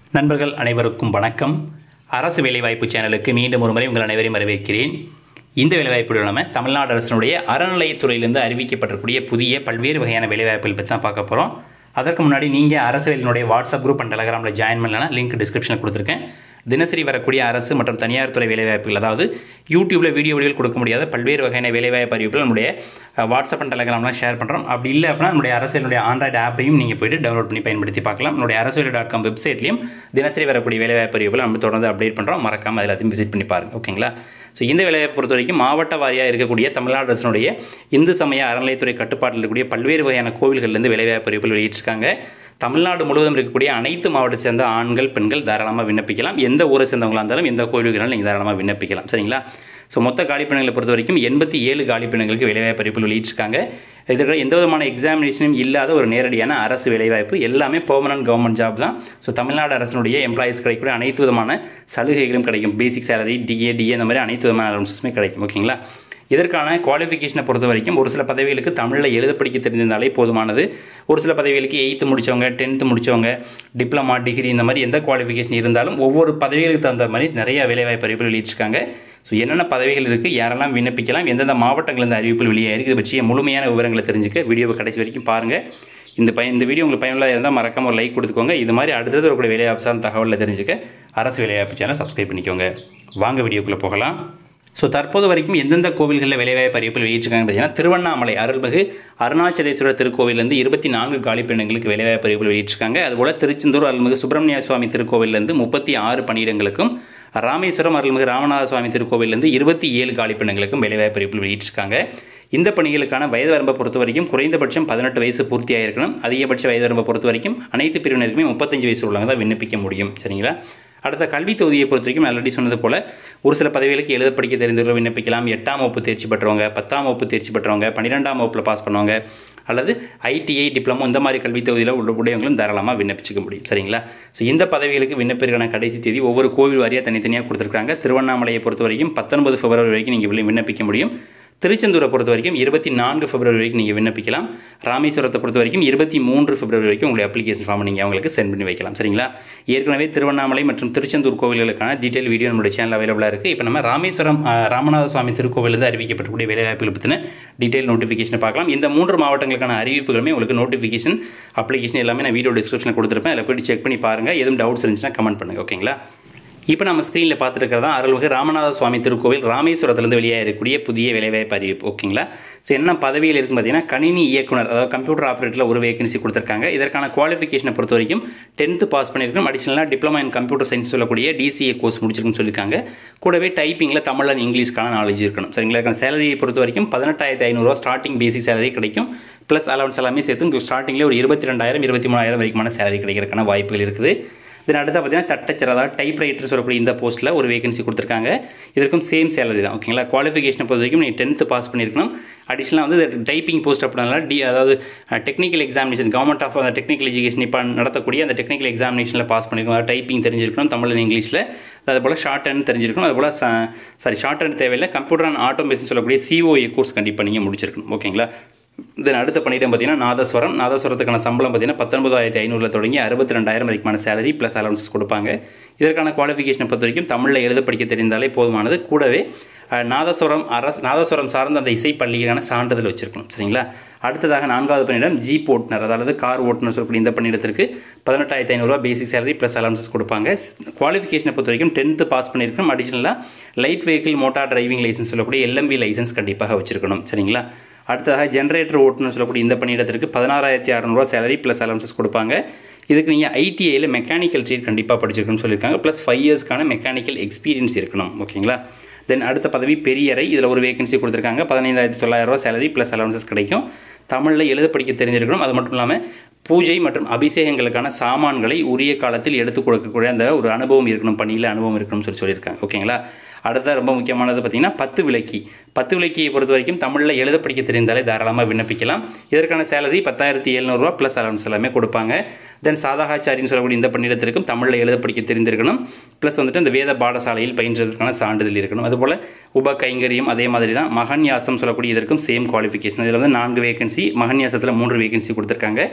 நண்பர்கள் அனைவருக்கும் வணக்கம் அரசு வேலைவாய்ப்பு சேனலுக்கு மீண்டும் ஒரு முறை உங்கள் அனைவரையும் வரவேற்கிறேன் இந்த வேலைவாய்ப்பு நம்ம தமிழ்நாடு அரசினுடைய அறநிலையத்துறையிலிருந்து அறிவிக்கப்பட்டிருக்கூடிய புதிய பல்வேறு வகையான வேலைவாய்ப்புகள் பற்றி தான் பார்க்க போகிறோம் அதற்கு முன்னாடி நீங்கள் அரசு வேலையினுடைய வாட்ஸ்அப் குரூப் அண்ட் டெலகிராமில் ஜாயின் பண்ணலன்னா லிங்க் டிஸ்கிரிப்ஷனில் கொடுத்துருக்கேன் தினசரி வரக்கூடிய அரசு மற்றும் தனியார் துறை வேலைவாய்ப்புகள் அதாவது யூடியூப்பில் வீடியோ வீடியோவில் கொடுக்க முடியாத பல்வேறு வகையான வேலைவாய்ப்பு அறிவிப்புகள் நம்முடைய அஹ், வாட்ஸ்அப் அண்ட் டெலகிராம்லாம் ஷேர் பண்ணுறோம் அப்படி இல்லை அப்படின்னா நம்முடைய அரசியலுடைய ஆண்ட்ராய்டு ஆப்பையும் நீங்கள் போயிட்டு டவுன்லோட் பண்ணி பயன்படுத்தி பார்க்கலாம் நம்முடைய அரசியல் டாட் காம் வெப்சைட்லையும் தினசரி வரக்கூடிய வேலைவாய்ப்பு அறிவிப்புகள் நம்ம தொடர்ந்து அப்டேட் பண்ணுறோம் மறக்காமல் எல்லாத்தையும் விசிட் பண்ணி பாருங்க ஓகேங்களா ஸோ இந்த வேலையை பொறுத்த வரைக்கும் மாவட்ட வாரியாக இருக்கக்கூடிய தமிழ்நாடு அரசினுடைய இந்து சமய அறநிலையத்துறை கட்டுப்பாட்டில் இருக்கக்கூடிய பல்வேறு வகையான கோவில்கள்லேருந்து வேலைவாய்ப்பு அறிவிப்புகள் வெளியிட்டிருக்காங்க தமிழ்நாடு முழுவதும் இருக்கக்கூடிய அனைத்து மாவட்டத்தை சேர்ந்த ஆண்கள் பெண்கள் தாராளமாக விண்ணப்பிக்கலாம் எந்த ஊரை சேர்ந்தவங்களா இருந்தாலும் எந்த கோயிலுக்குனாலும் நீங்கள் தாராளமாக விண்ணப்பிக்கலாம் சரிங்களா ஸோ மொத்த காலிப்பணிகளை பொறுத்த வரைக்கும் எண்பத்தி ஏழு காலிப்பணிகளுக்கு வேலைவாய்ப்பு அறிவிப்புகள் வெளியிட்டிருக்காங்க இதற்கு எந்த விதமான எக்ஸாமினேஷனும் இல்லாத ஒரு நேரடியான அரசு வேலைவாய்ப்பு எல்லாமே பெர்மனன்ட் கவர்மெண்ட் ஜாப் தான் ஸோ தமிழ்நாடு அரசினுடைய எம்ப்ளாயிஸ் கிடைக்கக்கூடிய அனைத்து விதமான சலுகைகளும் கிடைக்கும் பேசிக் சேலரி டிஏ டிஏ இந்த மாதிரி அனைத்து விதமான அலவன்சஸுமே கிடைக்கும் ஓகேங்களா இதற்கான குவாலிஃபிகேஷனை பொறுத்த வரைக்கும் ஒரு சில பதவிகளுக்கு தமிழில் எழுத படிக்க தெரிந்திருந்தாலே போதுமானது ஒரு சில பதவிகளுக்கு எயித்து முடித்தவங்க டென்த்து முடித்தவங்க டிப்ளமா டிகிரி இந்த மாதிரி எந்த குவாலிஃபிகேஷன் இருந்தாலும் ஒவ்வொரு பதவிகளுக்கு தகுந்த மாதிரி நிறைய வேலைவாய்ப்பு அறிவிப்புகள் வெளியிட்டிருக்காங்க ஸோ என்னென்ன பதவிகள் இருக்குது யாரெல்லாம் விண்ணப்பிக்கலாம் எந்தெந்த மாவட்டங்கள் இந்த அறிவிப்புகள் வெளியாயிருக்கு இது பற்றிய முழுமையான விவரங்களை தெரிஞ்சுக்க வீடியோவை கடைசி வரைக்கும் பாருங்கள் இந்த பய இந்த வீடியோ உங்களுக்கு பயனுள்ளதாக இருந்தால் மறக்காம ஒரு லைக் கொடுத்துக்கோங்க இது மாதிரி அடுத்தது வரக்கூடிய வேலைவாய்ப்பு சார்ந்த தகவலில் தெரிஞ்சுக்க அரசு வேலைவாய்ப்பு சேனல் சப்ஸ்கிரைப் பண்ணிக்கோங்க வாங்க வீடியோக்குள்ளே போகலாம் ஸோ தற்போது வரைக்கும் எந்தெந்த கோவில்களில் வேலைவாய்ப்பு அறிவிப்பில் வெளியிட்டிருக்காங்க பார்த்தீங்கன்னா திருவண்ணாமலை அருள்மிகு அருணாச்சலேஸ்வரர் திருக்கோவிலேருந்து இருபத்தி நான்கு காலி பெண்களுக்கு வேலைவாய்ப்பு அறிவிப்பில் வெளியிட்டிருக்காங்க அதுபோல் திருச்செந்தூர் அருள்மிகு சுப்பிரமணிய சுவாமி திருக்கோவிலேருந்து முப்பத்தி ஆறு பணியிடங்களுக்கும் ராமேஸ்வரம் அருள்மிகு ராமநாத சுவாமி திருக்கோவிலேருந்து இருபத்தி ஏழு காலி பெண்களுக்கும் வேலைவாய்ப்பு அறிவிப்பில் வெளியிட்டிருக்காங்க இந்த பணிகளுக்கான வயது வரம்பை பொறுத்த வரைக்கும் குறைந்தபட்சம் பதினெட்டு வயசு பூர்த்தியாக இருக்கணும் அதிகபட்ச வயது வரம்பை பொறுத்த வரைக்கும் அனைத்து பிரிவினருக்குமே முப்பத்தஞ்சு வயசு உள்ளவங்க தான் விண்ணப்பிக்க முடியும் சரிங்களா அடுத்த கல்வி தொகுதியை பொறுத்த வரைக்கும் ஆல்ரெடி சொன்னது போல ஒரு சில பதவிகளுக்கு எழுத படிக்க தெரிந்தவர்கள் விண்ணப்பிக்கலாம் எட்டாம் வகுப்பு தேர்ச்சி பெற்றவங்க பத்தாம் வகுப்பு தேர்ச்சி பெற்றவங்க பன்னிரெண்டாம் வகுப்பில் பாஸ் பண்ணவங்க அல்லது ஐடிஐ டிப்ளமோ இந்த மாதிரி கல்வி தொகுதியில் உள்ள உடையவங்களும் தாராளமாக விண்ணப்பிச்சுக்க முடியும் சரிங்களா ஸோ இந்த பதவிகளுக்கு விண்ணப்பிற்கான கடைசி தேதி ஒவ்வொரு கோவில் வாரியாக தனித்தனியாக கொடுத்துருக்காங்க திருவண்ணாமலையை பொறுத்த வரைக்கும் பத்தொன்பது பிப்ரவரி வரைக்கும் நீங்கள் விண்ணப்பிக்க முடியும் திருச்செந்தூரை பொறுத்த வரைக்கும் இருபத்தி நான்கு பிப்ரவரி வரைக்கும் நீங்கள் விண்ணப்பிக்கலாம் ராமேஸ்வரத்தை பொறுத்த வரைக்கும் இருபத்தி மூன்று பிப்ரவரி வரைக்கும் உங்களுடைய அப்ளிகேஷன் ஃபார்ம் நீங்கள் அவங்களுக்கு சென்ட் பண்ணி வைக்கலாம் சரிங்களா ஏற்கனவே திருவண்ணாமலை மற்றும் திருச்செந்தூர் கோவில்களுக்கான டீட்டெயில் வீடியோ நம்மளுடைய சேனல் அவைலபிளாக இருக்குது இப்போ நம்ம ராமேஸ்வரம் அஹ், ராமநாத சுவாமி திருக்கோவிலிருந்து அறிவிக்கப்பட்டக்கூடிய வேலைவாய்ப்புகள் பற்றின டீட்டெயில் நோட்டிஃபிகேஷன் பார்க்கலாம் இந்த மூன்று மாவட்டங்களுக்கான அறிவிப்புகளுமே உங்களுக்கு நோட்டிஃபிகேஷன் அப்ளிகேஷன் எல்லாமே நான் வீடியோ டிஸ்கிரிப்ஷனில் கொடுத்துருப்பேன் அதில் போய்ட்டு செக் பண்ணி பாருங்கள் எதுவும் டவுட்ஸ் இருந்துச்சுன்னா கமெண்ட் பண்ணுங்கள் ஓகேங்களா இப்போ நம்ம ஸ்க்ரீனில் பார்த்துருக்கிறதா அருள்மிகு ராமநாத சுவாமி திருக்கோவில் ராமேஸ்வரத்துலேருந்து வெளியாக இருக்கக்கூடிய புதிய வேலைவாய்ப்பு அறிவிப்பு ஓகேங்களா ஸோ என்ன பதவியில் இருக்கும் பார்த்தீங்கன்னா கணினி இயக்குனர் அதாவது கம்ப்யூட்டர் ஆப்ரேட்டரில் ஒரு வேகன்சி கொடுத்துருக்காங்க இதற்கான குவாலிஃபிகேஷனை பொறுத்த வரைக்கும் டென்த்து பாஸ் பண்ணியிருக்கணும் அடிஷனலாக டிப்ளமா இன் கம்ப்யூட்டர் சயின்ஸ் சொல்லக்கூடிய டிசிஏ கோர்ஸ் முடிச்சிருக்குன்னு சொல்லியிருக்காங்க கூடவே டைப்பிங்கில் தமிழ் அண்ட் இங்கிலீஷ்க்கான நாலேஜ் இருக்கணும் சரிங்களா இதுக்கான சேலரியை பொறுத்த வரைக்கும் பதினெட்டாயிரத்தி ஐநூறுரூவா ஸ்டார்டிங் பேசிக் சேலரி கிடைக்கும் ப்ளஸ் அலவன்ஸ் எல்லாமே சேர்த்து உங்களுக்கு ஸ்டார்டிங்கில் ஒரு இருபத்தி ரெண்டாயிரம் இருபத்தி மூணாயிரம் வரைக்குமான சேலரி கிடைக்கிறதுக்கான வாய்ப்புகள் இருக்குது தென் அடுத்து பார்த்தீங்கன்னா தட்டச்சர் அதாவது டைப் ரைட்டர் சொல்லக்கூடிய இந்த போஸ்ட்டில் ஒரு வேகன்சி கொடுத்துருக்காங்க இதற்கும் சேம் சேலரி தான் ஓகேங்களா குவாலிஃபிகேஷனை பொறுத்த வரைக்கும் நீங்கள் டென்த்து பாஸ் பண்ணியிருக்கணும் அடிஷனலாக வந்து டைப்பிங் போஸ்ட் அப்படினால டி அதாவது டெக்னிக்கல் எக்ஸாமினேஷன் கவர்மெண்ட் ஆஃப் அந்த டெக்னிக்கல் எஜுகேஷன் இப்போ நடத்தக்கூடிய அந்த டெக்னிக்கல் எக்ஸாமினேஷனில் பாஸ் பண்ணியிருக்கணும் அதாவது டைப்பிங் தெரிஞ்சிருக்கணும் தமிழ் and இங்கிலீஷில் அது போல் ஷார்ட் ஹேண்ட் தெரிஞ்சிருக்கணும் அது போல் சாரி ஷார்ட் ஹேண்ட் தேவையில்லை கம்ப்யூட்டர் அண்ட் ஆட்டோமேஷன் சொல்லக்கூடிய சிஓஏ கோர்ஸ் கண்டிப்பாக நீங்கள் முடிச்சிருக்கணும் ஓகேங்களா தென் அடுத்த பணியிடம் பார்த்தீங்கன்னா நாதஸ்வரம் நாதஸ்வரத்துக்கான சம்பளம் பார்த்தீங்கன்னா பத்தொன்பதாயிரத்தி ஐநூறுல தொடங்கி அறுபத்தி ரெண்டாயிரம் வரைக்குமான சேலரி ப்ளஸ் அலவன்சஸ் கொடுப்பாங்க இதற்கான குவாலிஃபிகேஷனை பொறுத்த வரைக்கும் தமிழில் எழுத படிக்க தெரிந்தாலே போதுமானது கூடவே அஹ், நாதஸ்வரம் அரசு நாதஸ்வரம் சார்ந்த அந்த இசை பள்ளிக்கான சான்றிதழ் வச்சிருக்கணும் சரிங்களா அடுத்ததாக நான்காவது பணியிடம் ஜீப் ஓட்டுநர் அதாவது கார் ஓட்டுநர் சொல்லக்கூடிய இந்த பணியிடத்திற்கு பதினெட்டாயிரத்தி ஐநூறுரூவா பேசிக் சேலரி ப்ளஸ் அலவன்சஸ் கொடுப்பாங்க குவாலிஃபிகேஷனை பொறுத்த வரைக்கும் டென்த்து பாஸ் பண்ணியிருக்கணும் அடிஷனலாக light vehicle motor driving licence சொல்லக்கூடிய எல்எம்பி லைசன்ஸ் கண்டிப்பாக வச்சிருக்கணும் சரிங்களா அடுத்ததாக ஜென்ரேட்டர் ஓட்டுநர் சொல்லக்கூடிய இந்த பணியிடத்திற்கு பதினாறாயிரத்தி அறநூறுவா சேலரி ப்ளஸ் அலவன்சஸ் கொடுப்பாங்க இதுக்கு நீங்கள் ஐடிஐயில் மெக்கானிக்கல் ட்ரேட் கண்டிப்பாக படிச்சிருக்கணும்னு சொல்லியிருக்காங்க ப்ளஸ் ஃபைவ் இயர்ஸ்க்கான மெக்கானிக்கல் எக்ஸ்பீரியன்ஸ் இருக்கணும் ஓகேங்களா தென் அடுத்த பதவி பெரியறை இதில் ஒரு வேகன்சி கொடுத்துருக்காங்க பதினைந்தாயிரத்தி தொள்ளாயிரரூவா சேலரி ப்ளஸ் அலவன்சஸ் கிடைக்கும் தமிழில் எழுத படிக்க தெரிஞ்சிருக்கணும் அது மட்டும் இல்லாமல் பூஜை மற்றும் அபிஷேகங்களுக்கான சாமான்களை உரிய காலத்தில் எடுத்து கொடுக்கக்கூடிய அந்த ஒரு அனுபவம் இருக்கணும் பணியில் அனுபவம் இருக்கணும்னு சொல்லி சொல்லியிருக்காங்க ஓகேங்களா அடுத்த ரொம்ப முக்கியமானது பார்த்தீங்கன்னா பத்து விளக்கி பத்து விளக்கியை பொறுத்த வரைக்கும் தமிழில் எழுத படிக்க தெரிந்தாலே தாராளமாக விண்ணப்பிக்கலாம் இதற்கான சேலரி பத்தாயிரத்தி எழுநூறுவா ப்ளஸ் அலவன்ஸ் எல்லாமே கொடுப்பாங்க தென் சாதாகாச்சாரின்னு சொல்லக்கூடிய இந்த பணியிடத்திற்கும் தமிழில் எழுத படிக்க தெரிந்திருக்கணும் ப்ளஸ் வந்துட்டு இந்த வேத பாடசாலையில் பயின்றதற்கான சான்றிதழ் இருக்கணும் அதுபோல் உப கைங்கரியம் அதே மாதிரி தான் மகன்யாசம் சொல்லக்கூடிய இதற்கும் சேம் குவாலிஃபிகேஷன் இதில் வந்து நான்கு வேகன்சி மகன்யாசத்தில் மூன்று வேகன்சி கொடுத்துருக்காங்க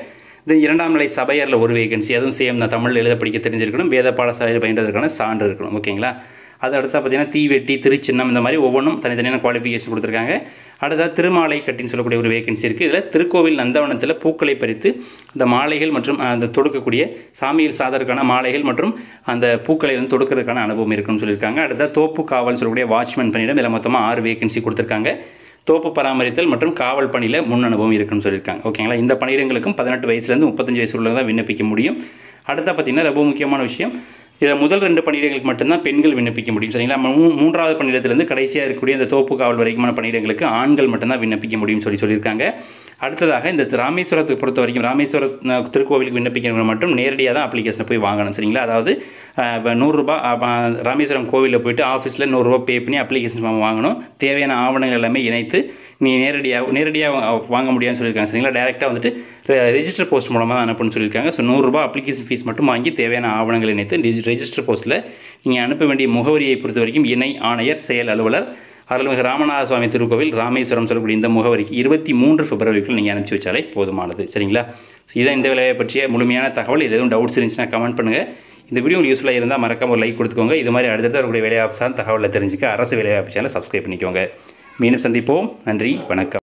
இது இரண்டாம் நிலை சபையரில் ஒரு வேகன்சி அதுவும் சேம் தான் தமிழ் எழுத படிக்க தெரிஞ்சிருக்கணும் வேத பாடசாலையில் பயின்றதற்கான சான்று இருக்கணும் ஓகேங்களா அது அடுத்தா பார்த்தீங்கன்னா தீவெட்டி திருச்சின்னம் இந்த மாதிரி ஒவ்வொன்றும் தனித்தனியான குவாலிஃபிகேஷன் கொடுத்துருக்காங்க அடுத்தா திருமாலை கட்டின்னு சொல்லக்கூடிய ஒரு வேகன்சி இருக்குது இதில் திருக்கோவில் நந்தவனத்தில் பூக்களை பறித்து அந்த மாலைகள் மற்றும் அந்த தொடுக்கக்கூடிய சாமியில் சாதற்கான மாலைகள் மற்றும் அந்த பூக்களை வந்து தொடுக்கிறதுக்கான அனுபவம் இருக்குன்னு சொல்லியிருக்காங்க அடுத்தா தோப்பு காவல் சொல்லக்கூடிய வாட்ச்மேன் பணியிடம் இதில் மொத்தமாக ஆறு வேகன்சி கொடுத்துருக்காங்க தோப்பு பராமரித்தல் மற்றும் காவல் பணியில் முன் அனுபவம் இருக்குன்னு சொல்லியிருக்காங்க ஓகேங்களா இந்த பணியிடங்களுக்கும் பதினெட்டு வயசுலேருந்து முப்பத்தஞ்சு வயசு உள்ளவங்க தான் விண்ணப்பிக்க முடியும் அடுத்தா பார்த்தீங்கன்னா ரொம்ப முக்கியமான விஷயம் இதில் முதல் ரெண்டு பணியிடங்களுக்கு மட்டும்தான் பெண்கள் விண்ணப்பிக்க முடியும் சரிங்களா மூ மூன்றாவது பணியிடத்திலிருந்து கடைசியாக இருக்கக்கூடிய இந்த தோப்பு காவல் வரைக்குமான பணியிடங்களுக்கு ஆண்கள் மட்டும்தான் விண்ணப்பிக்க முடியும்னு சொல்லி சொல்லியிருக்காங்க அடுத்ததாக இந்த ராமேஸ்வரத்தை பொறுத்த வரைக்கும் ராமேஸ்வர அஹ், திருக்கோவிலுக்கு விண்ணப்பிக்கிறவங்க மட்டும் நேரடியாக தான் அப்ளிகேஷனை போய் வாங்கணும் சரிங்களா அதாவது அஹ், இப்ப நூறுரூபா அஹ், ராமேஸ்வரம் கோவிலில் போயிட்டு ஆஃபீஸில் நூறுரூவா பே பண்ணி அப்ளிகேஷன் ஃபார்ம் வாங்கணும் தேவையான ஆவணங்கள் எல்லாமே இணைத்து நீ நேரடியாக நேரடியாக வாங்க முடியாதுன்னு சொல்லியிருக்காங்க சரிங்களா டேரெக்டாக வந்துட்டு ரெஜிஸ்டர் போஸ்ட் மூலமாக தான் அனுப்புன்னு சொல்லியிருக்காங்க ஸோ நூறுரூபா அப்ளிகேஷன் ஃபீஸ் மட்டும் வாங்கி தேவையான ஆவணங்கள் இணைத்து ரெஜிஸ்டர் போஸ்ட்டில் நீங்கள் அனுப்ப வேண்டிய முகவரியை பொறுத்த வரைக்கும் இணை ஆணையர் செயல் அலுவலர் அருள்மிகு ராமநாத சுவாமி திருக்கோவில் ராமேஸ்வரம் சொல்லக்கூடிய இந்த முகவரிக்கு இருபத்தி மூன்று பிப்ரவரிக்குள் நீங்கள் அனுப்பிச்சி வச்சாலே போதுமானது சரிங்களா ஸோ இதான் இந்த வேலையை பற்றிய முழுமையான தகவல் இது எதுவும் டவுட்ஸ் இருந்துச்சுன்னா கமெண்ட் பண்ணுங்கள் இந்த வீடியோ உங்களுக்கு யூஸ்ஃபுல்லாக இருந்தால் மறக்காம ஒரு லைக் கொடுத்துக்கோங்க இது மாதிரி அடுத்தடுத்த இருக்கக்கூடிய வேலைவாய்ப்பு சார்ந்த தகவலை தெரிஞ்சுக்க அரசு வேலைவாய்ப்பு சேனலை சப்ஸ்கிரைப் பண்ணிக்கோங்க மீண்டும் சந்திப்போம் நன்றி வணக்கம்